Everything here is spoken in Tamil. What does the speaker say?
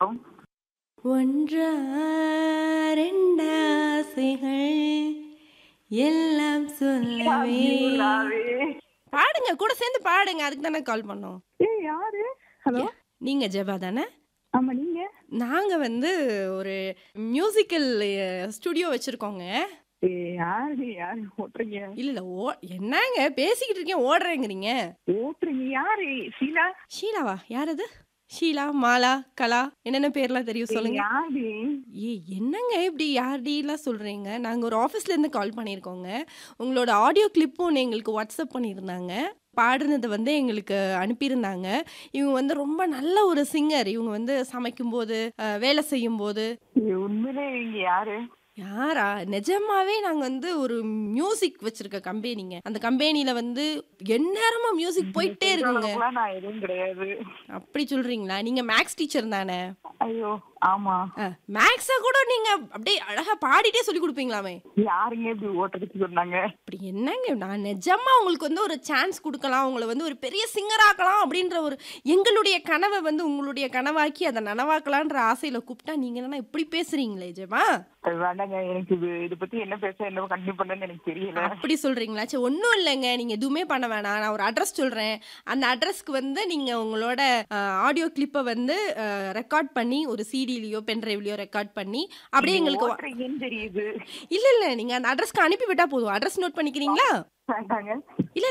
வணக்கம் ஒன்றா ரெண்டாசைகள் எல்லாம் சொல்லவே நீலாவே. பாடுங்க கூட சேர்ந்து பாடுங்க அதுக்கு தானே கால் பண்ணோம் ஏய் யாரு ஹலோ நீங்க ஜெபா தானே ஆமா நீங்க நாங்க வந்து ஒரு மியூசிக்கல் ஸ்டுடியோ வச்சிருக்கோங்க ஏய் யாரு யாரு ஓட்டுறீங்க இல்ல இல்ல ஓ என்னங்க பேசிக்கிட்டு இருக்கேன் ஓடுறேங்கிறீங்க ஓட்டுறீங்க யாரு ஷீலா ஷீலாவா யார் அது ஷீலா மாலா கலா என்னென்ன பேர்லாம் தெரியும் ஏய், சொல்லுங்க யாரு ஏ என்னங்க இப்படி யார்டிலாம் சொல்கிறீங்க நாங்கள் ஒரு ஆஃபீஸ்லேருந்து கால் பண்ணியிருக்கோங்க உங்களோட ஆடியோ கிளிப்பும் ஒன்று எங்களுக்கு வாட்ஸ்அப் பண்ணியிருந்தாங்க பாடுனதை வந்து எங்களுக்கு அனுப்பியிருந்தாங்க இவங்க வந்து ரொம்ப நல்ல ஒரு சிங்கர் இவங்க வந்து சமைக்கும்போது அஹ், வேலை செய்யும்போது ஏய், உண்மையிலே நீங்க யாரு யாரா நிஜமாவே நாங்கள் வந்து ஒரு மியூசிக் வச்சிருக்க கம்பெனிங்க அந்த கம்பெனியில் வந்து எந்நேரமும் மியூசிக் போயிட்டே இருக்குங்க சொல்றதுக்கெல்லாம் நான் எதுவும் கிடையாது அப்படி சொல்கிறீங்களா நீங்கள் மேக்ஸ் டீச்சர் தானே ஐயோ ஆமா மேக்ஸை கூட நீங்கள் அப்படியே அழகாக பாடிட்டே சொல்லி கொடுப்பீங்களாமே யாருங்க இப்படி ஓட்டுறதுக்கு சொன்னாங்க அப்படி என்னங்க நான் நிஜமா உங்களுக்கு வந்து ஒரு சான்ஸ் கொடுக்கலாம் உங்களை வந்து ஒரு பெரிய சிங்கர் ஆக்கலாம் அப்படின்ற ஒரு எங்களுடைய கனவை வந்து உங்களுடைய கனவாக்கி அதை நனவாக்கலான்ற ஆசையில கூப்பிட்டா நீங்க என்ன இப்படி பேசுறீங்களே ஜெமா அது வேண்டாங்க எனக்கு இது இதை பத்தி என்ன பேச என்ன கண்டினியூ பண்ணன்னு எனக்கு தெரியல அப்படி சொல்றீங்களா சரி ஒன்றும் இல்லைங்க நீங்க எதுவுமே பண்ண வேணாம் நான் ஒரு அட்ரஸ் சொல்றேன் அந்த அட்ரஸ்க்கு வந்து நீங்க உங்களோட ஆடியோ கிளிப்பை வந்து ரெக்கார்ட் பண்ணி ஒரு சிடிலையோ பென்ட்ரைவ்லையோ ரெக்கார்ட் பண்ணி அப்படியே எங்களுக்கு வா- ஓட்டுறீங்கன்னு தெரியுது இல்ல இல்ல நீங்க அந்த அட்ரஸ்க்கு அனுப்பி விட்டா போதும் அட்ரஸ் நோட் பண்ணிக்கிறீங்களா வேண்டாங்க இல்ல